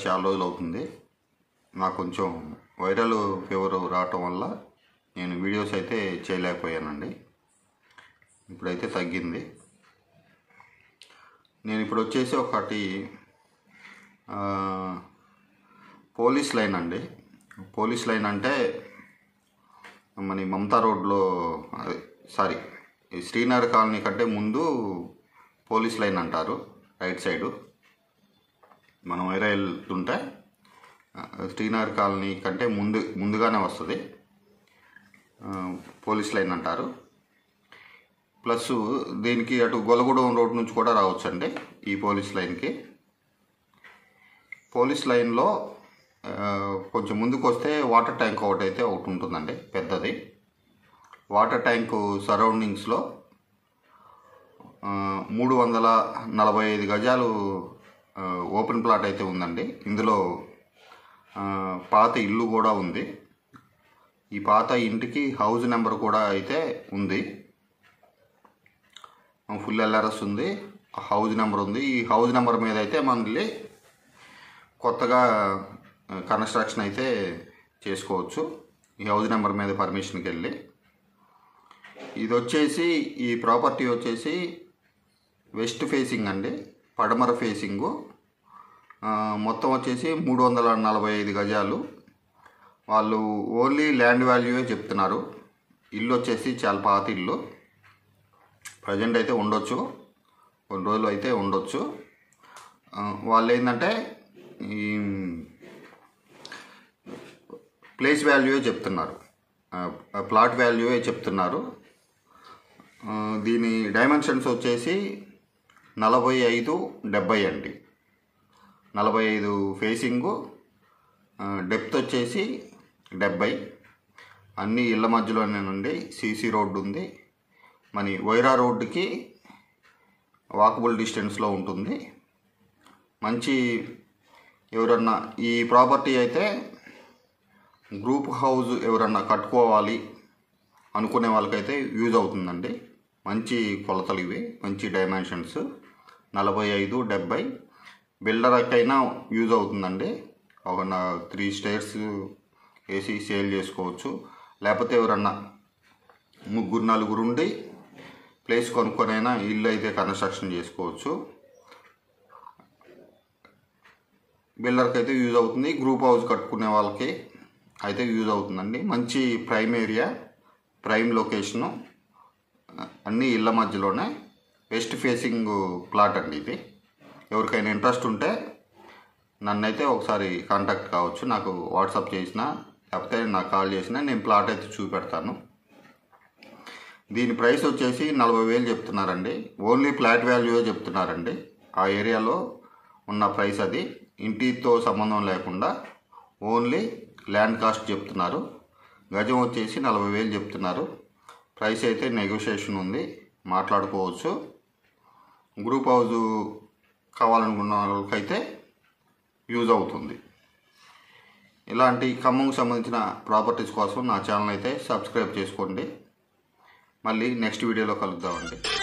చాలా రోజులు అవుతుంది నాకు కొంచెం వైరల్ ఫీవర్ రావటం వల్ల నేను వీడియోస్ అయితే చేయలేకపోయానండి ఇప్పుడైతే తగ్గింది నేను ఇప్పుడు వచ్చేసి ఒకటి ఆ, పోలీస్ లైన్ అండి పోలీస్ లైన్ అంటే మన ఈ మమతా రోడ్లో అదే, సారీ ఈ శ్రీనగర్ కాలనీ కంటే ముందు పోలీస్ లైన్ అంటారు రైట్ సైడు మనం వేరే వెళ్తుంటే ఆ, శ్రీనగర్ కాలనీ కంటే ముందు ముందుగానే వస్తుంది ఆ, పోలీస్ లైన్ అంటారు ప్లస్ దీనికి అటు గొలగూడెం రోడ్ నుంచి కూడా రావచ్చండి ఈ పోలీస్ లైన్కి పోలీస్ లైన్లో ఆ, కొంచెం ముందుకు వస్తే వాటర్ ట్యాంక్ ఒకటి అయితే ఒకటి ఉంటుందండి పెద్దది వాటర్ ట్యాంకు సరౌండింగ్స్లో ఆ, మూడు వందల నలభై ఐదు గజాలు ఆ, ఓపెన్ ప్లాట్ అయితే ఉందండి ఇందులో ఆ, పాత ఇల్లు కూడా ఉంది ఈ పాత ఇంటికి హౌస్ నెంబర్ కూడా అయితే ఉంది ఫుల్ ఎల్ఆర్ఎస్ ఉంది హౌస్ నెంబర్ ఉంది ఈ హౌస్ నెంబర్ మీద అయితే మళ్ళీ కొత్తగా కన్స్ట్రక్షన్ అయితే చేసుకోవచ్చు ఈ హౌస్ నెంబర్ మీద పర్మిషన్కి వెళ్ళి ఇది వచ్చేసి ఈ ప్రాపర్టీ వచ్చేసి వెస్ట్ ఫేసింగ్ అండి పడమర ఫేసింగు ఆ, మొత్తం వచ్చేసి మూడు వందల నలభై ఐదు గజాలు వాళ్ళు ఓన్లీ ల్యాండ్ వాల్యూవే చెప్తున్నారు ఇల్లు వచ్చేసి చాలా పాత ఇల్లు ప్రజెంట్ అయితే ఉండొచ్చు కొన్ని రోజులు అయితే ఉండొచ్చు ఆ, వాళ్ళు ఏంటంటే ఈ ప్లేస్ వాల్యూవే చెప్తున్నారు ఆ, ఆ ప్లాట్ వాల్యూవే చెప్తున్నారు ఆ, దీని డైమెన్షన్స్ వచ్చేసి నలభై ఐదు డెబ్బై అండి నలభై ఐదు ఫేసింగు డెప్త్ వచ్చేసి డెబ్బై అన్ని ఇళ్ళ మధ్యలోనేనండి సీసీ రోడ్డు ఉంది మన వైరా రోడ్డుకి వాకబుల్ డిస్టెన్స్లో ఉంటుంది మంచి ఎవరన్నా ఈ ప్రాపర్టీ అయితే గ్రూప్ హౌస్ ఎవరన్నా కట్టుకోవాలి అనుకునే వాళ్ళకైతే యూజ్ అవుతుందండి మంచి కొలతలు ఇవి మంచి డైమెన్షన్స్ నలభై ఐదు డెబ్బై బిల్డర్కైనా యూజ్ అవుతుందండి ఒక నా- త్రీ స్టేర్స్ వేసి సేల్ చేసుకోవచ్చు లేకపోతే ఎవరన్నా ముగ్గురు నలుగురు ఉండి ప్లేస్ కొనుక్కొనైనా ఇల్లు అయితే కన్స్ట్రక్షన్ చేసుకోవచ్చు బిల్డర్కి అయితే యూజ్ అవుతుంది గ్రూప్ హౌస్ కట్టుకునే వాళ్ళకి అయితే యూజ్ అవుతుందండి మంచి ప్రైమ్ ఏరియా ప్రైమ్ లొకేషను అన్ని ఇళ్ళ మధ్యలోనే వెస్ట్ ఫేసింగ్ ప్లాట్ అండి ఇది ఎవరికైనా ఇంట్రెస్ట్ ఉంటే నన్నైతే ఒకసారి కాంటాక్ట్ కావచ్చు నాకు వాట్సాప్ చేసినా లేకపోతే నాకు కాల్ చేసినా నేను ప్లాట్ అయితే చూపెడతాను దీని ప్రైస్ వచ్చేసి నలభై వేలు చెప్తున్నారండి ఓన్లీ ఫ్లాట్ వాల్యూయే చెప్తున్నారండి ఆ ఏరియాలో ఉన్న ప్రైస్ అది ఇంటితో సంబంధం లేకుండా ఓన్లీ ల్యాండ్ కాస్ట్ చెప్తున్నారు గజం వచ్చేసి నలభై వేలు చెప్తున్నారు ప్రైస్ అయితే నెగోషియేషన్ ఉంది మాట్లాడుకోవచ్చు గ్రూప్ హౌస్ కావాలనుకున్న వాళ్ళకైతే యూజ్ అవుతుంది ఇలాంటి ఖమ్మంకు సంబంధించిన ప్రాపర్టీస్ కోసం నా ఛానల్ అయితే సబ్స్క్రైబ్ చేసుకోండి మళ్ళీ నెక్స్ట్ వీడియోలో కలుద్దామండి